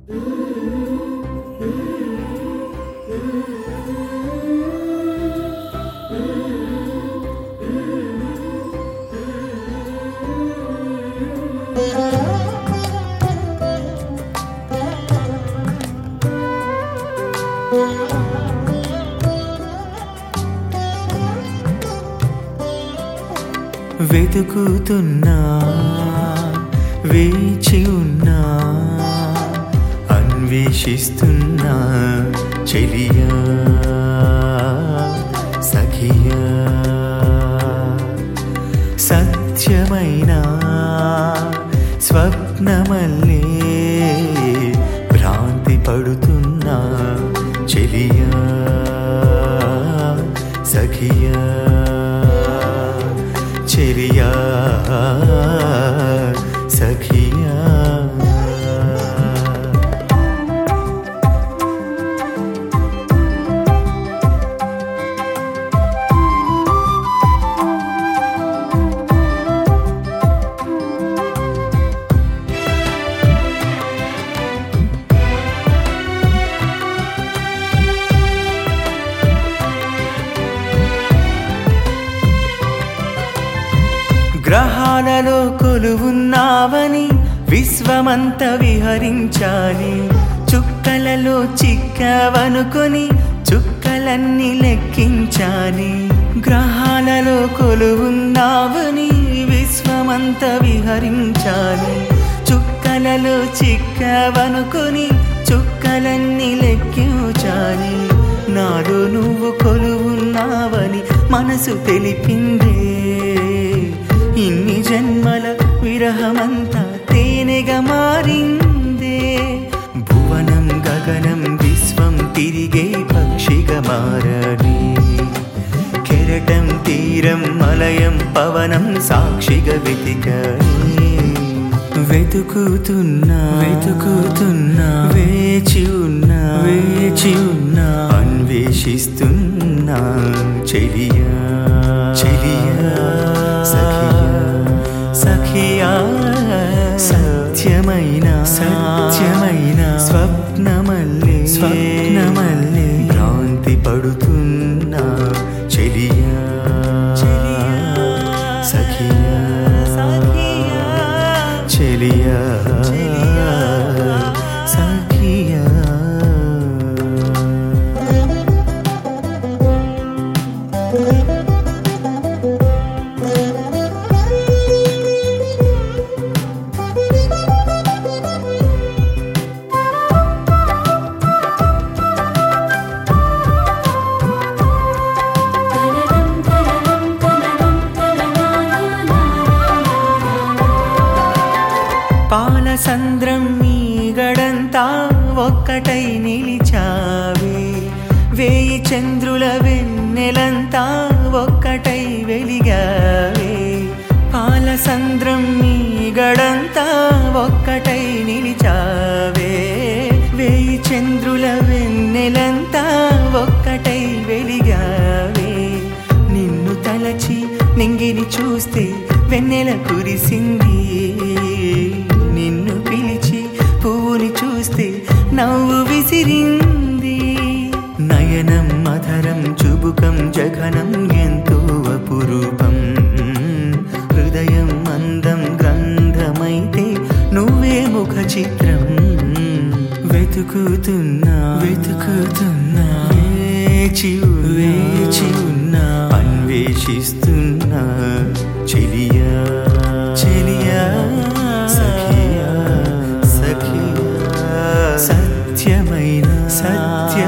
వెతుకుతున్నా వేచి ఉన్నా అన్వేషిస్తున్నా చెలియా సఖియా సత్యమైన స్వప్నమల్లే భ్రాంతి పడుతున్నా చెలియా సఖియా చెలియా సఖియా గ్రహాలలో కొలువున్నావని విశ్వమంత విహరించాలి చుక్కలలో చిక్కవనుకొని చుక్కలన్నీ లెక్కించాలి గ్రహాలలో కొలువున్నావని విశ్వమంత విహరించాలి చుక్కలలో చిక్కవనుకొని చుక్కలన్నీ లెక్కించాలి నాలో నువ్వు కొలువున్నావని మనసు తెలిపిందే ఇన్ని జన్మల విరహమంతా తేనెగా మారిందే భువనం గగనం విశ్వం తిరిగే పక్షిగా మారని కెరటం తీరం మలయం పవనం సాక్షిగా వెతికని వెతుకుతున్నా వెతుకుతున్నా వేచి ఉన్నా వేచి ఉన్నా అన్వేషిస్తున్నా చెలియా చెలియా సఖియా సఖియా సత్యమైన సత్యమైన స్వప్నమల్లే స్వప్నమల్లే భ్రాంతి పడుతున్నా చెలియా సఖియా చెలియా సఖియా పాలసంద్రం మీ గడంతా ఒక్కటై నిలిచావే వేయి చంద్రుల వెన్నెలంతా ఒక్కటై వెలిగావే పాలసంద్రం మీ గడంతా ఒక్కటై నిలిచావే వేయి చంద్రుల వెన్నెలంతా ఒక్కటై వెలిగావే నిన్ను తలచి నింగిని చూస్తే వెన్నెల కురిసింది నిన్ను పిలిచి పువ్వుని చూస్తే నవ్వు విసిరింది నయనం మధరం చుబుకం జఘనం ఎంతో అపురూపం హృదయం అందం గ్రంథమైతే నువ్వే ముఖ చిత్రం వెతుకుతున్నా వెతుకుతున్నా వేచి వేచి ఉన్నా అన్వేషిస్తున్నా చెలియా చెలియా సఖియా సఖియా సత్యమైన సత్య